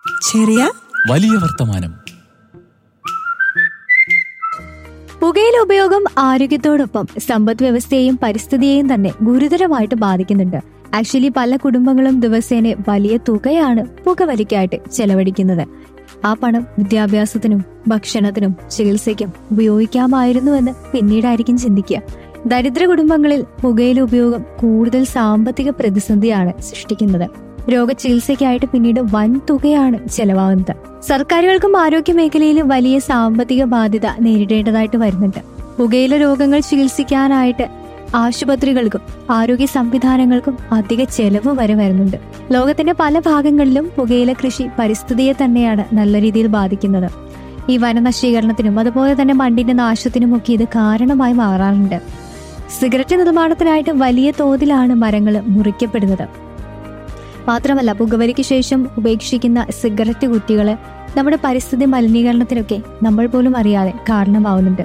ചെറിയ വലിയ വർത്തമാനം പുകയില ഉപയോഗം ആരോഗ്യത്തോടൊപ്പം സമ്പദ് വ്യവസ്ഥയെയും പരിസ്ഥിതിയെയും തന്നെ ഗുരുതരമായിട്ട് ബാധിക്കുന്നുണ്ട് ആക്ച്വലി പല കുടുംബങ്ങളും ദിവസേന വലിയ തുകയാണ് പുകവലിക്കായിട്ട് ചെലവഴിക്കുന്നത് ആ പണം വിദ്യാഭ്യാസത്തിനും ഭക്ഷണത്തിനും ചികിത്സയ്ക്കും ഉപയോഗിക്കാമായിരുന്നുവെന്ന് പിന്നീടായിരിക്കും ചിന്തിക്കുക ദരിദ്ര കുടുംബങ്ങളിൽ പുകയില ഉപയോഗം കൂടുതൽ സാമ്പത്തിക പ്രതിസന്ധിയാണ് സൃഷ്ടിക്കുന്നത് രോഗചികിത്സയ്ക്കായിട്ട് പിന്നീട് വൻ തുകയാണ് ചെലവാകുന്നത് സർക്കാരുകൾക്കും ആരോഗ്യ മേഖലയിൽ വലിയ സാമ്പത്തിക ബാധ്യത നേരിടേണ്ടതായിട്ട് വരുന്നുണ്ട് പുകയില രോഗങ്ങൾ ചികിത്സിക്കാനായിട്ട് ആശുപത്രികൾക്കും ആരോഗ്യ സംവിധാനങ്ങൾക്കും അധിക ചെലവ് വരെ വരുന്നുണ്ട് ലോകത്തിന്റെ പല ഭാഗങ്ങളിലും പുകയില കൃഷി പരിസ്ഥിതിയെ തന്നെയാണ് നല്ല രീതിയിൽ ബാധിക്കുന്നത് ഈ വനനശീകരണത്തിനും അതുപോലെ തന്നെ മണ്ണിന്റെ നാശത്തിനുമൊക്കെ ഇത് കാരണമായി മാറാറുണ്ട് സിഗരറ്റ് നിർമ്മാണത്തിനായിട്ട് വലിയ തോതിലാണ് മരങ്ങൾ മുറിക്കപ്പെടുന്നത് മാത്രമല്ല പുകവലിക്ക് ശേഷം ഉപേക്ഷിക്കുന്ന സിഗരറ്റ് കുറ്റികള് നമ്മുടെ പരിസ്ഥിതി മലിനീകരണത്തിനൊക്കെ നമ്മൾ പോലും അറിയാതെ കാരണമാവുന്നുണ്ട്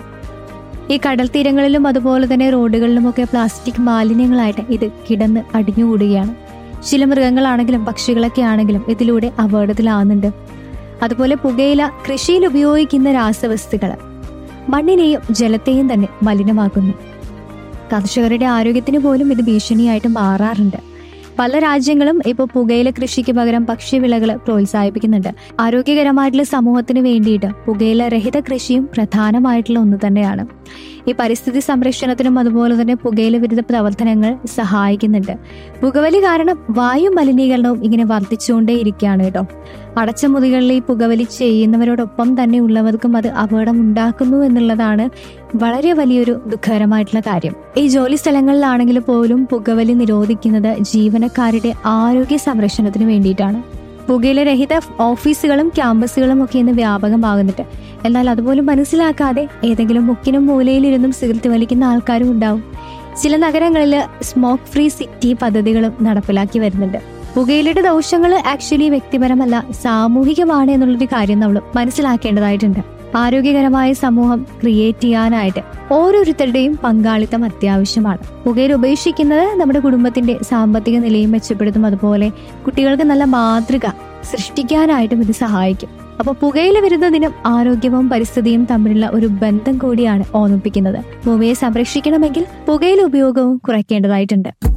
ഈ കടൽ തീരങ്ങളിലും അതുപോലെ തന്നെ റോഡുകളിലുമൊക്കെ പ്ലാസ്റ്റിക് മാലിന്യങ്ങളായിട്ട് ഇത് കിടന്ന് അടിഞ്ഞുകൂടുകയാണ് ചില മൃഗങ്ങളാണെങ്കിലും പക്ഷികളൊക്കെ ആണെങ്കിലും ഇതിലൂടെ അപകടത്തിലാവുന്നുണ്ട് അതുപോലെ പുകയില കൃഷിയിൽ ഉപയോഗിക്കുന്ന രാസവസ്തുക്കൾ മണ്ണിനെയും ജലത്തെയും തന്നെ മലിനമാക്കുന്നു കർഷകരുടെ ആരോഗ്യത്തിന് പോലും ഇത് ഭീഷണിയായിട്ട് മാറാറുണ്ട് പല രാജ്യങ്ങളും ഇപ്പോൾ പുകയില കൃഷിക്ക് പകരം ഭക്ഷ്യവിളകൾ പ്രോത്സാഹിപ്പിക്കുന്നുണ്ട് ആരോഗ്യകരമായിട്ടുള്ള സമൂഹത്തിന് വേണ്ടിയിട്ട് പുകയില രഹിത കൃഷിയും പ്രധാനമായിട്ടുള്ള ഒന്ന് തന്നെയാണ് ഈ പരിസ്ഥിതി സംരക്ഷണത്തിനും അതുപോലെ തന്നെ പുകയില വിരുദ്ധ പ്രവർത്തനങ്ങൾ സഹായിക്കുന്നുണ്ട് പുകവലി കാരണം വായു മലിനീകരണവും ഇങ്ങനെ വർദ്ധിച്ചുകൊണ്ടേയിരിക്കുകയാണ് കേട്ടോ അടച്ച മുറികളിൽ ഈ പുകവലി ചെയ്യുന്നവരോടൊപ്പം തന്നെ ഉള്ളവർക്കും അത് അപകടം ഉണ്ടാക്കുന്നു എന്നുള്ളതാണ് വളരെ വലിയൊരു ദുഃഖകരമായിട്ടുള്ള കാര്യം ഈ ജോലി സ്ഥലങ്ങളിലാണെങ്കിൽ പോലും പുകവലി നിരോധിക്കുന്നത് ജീവനക്കാരുടെ ആരോഗ്യ സംരക്ഷണത്തിന് വേണ്ടിയിട്ടാണ് പുകയില രഹിത ഓഫീസുകളും ക്യാമ്പസുകളും ഒക്കെ ഇന്ന് വ്യാപകമാകുന്നുണ്ട് എന്നാൽ അതുപോലും മനസ്സിലാക്കാതെ ഏതെങ്കിലും മുക്കിനും മൂലയിലിരുന്നും സിഗരറ്റ് വലിക്കുന്ന ആൾക്കാരും ഉണ്ടാവും ചില നഗരങ്ങളിൽ സ്മോക്ക് ഫ്രീ സിറ്റി പദ്ധതികളും നടപ്പിലാക്കി വരുന്നുണ്ട് പുകയിലയുടെ ദോഷങ്ങൾ ആക്ച്വലി വ്യക്തിപരമല്ല സാമൂഹികമാണ് എന്നുള്ളൊരു കാര്യം നമ്മൾ മനസ്സിലാക്കേണ്ടതായിട്ടുണ്ട് ആരോഗ്യകരമായ സമൂഹം ക്രിയേറ്റ് ചെയ്യാനായിട്ട് ഓരോരുത്തരുടെയും പങ്കാളിത്തം അത്യാവശ്യമാണ് പുകയില ഉപേക്ഷിക്കുന്നത് നമ്മുടെ കുടുംബത്തിന്റെ സാമ്പത്തിക നിലയും മെച്ചപ്പെടുത്തും അതുപോലെ കുട്ടികൾക്ക് നല്ല മാതൃക സൃഷ്ടിക്കാനായിട്ടും ഇത് സഹായിക്കും അപ്പോൾ പുകയില വിരുദ്ധ ദിനം ആരോഗ്യവും പരിസ്ഥിതിയും തമ്മിലുള്ള ഒരു ബന്ധം കൂടിയാണ് ഓർമ്മിപ്പിക്കുന്നത് ഭൂമിയെ സംരക്ഷിക്കണമെങ്കിൽ പുകയില ഉപയോഗവും കുറയ്ക്കേണ്ടതായിട്ടുണ്ട്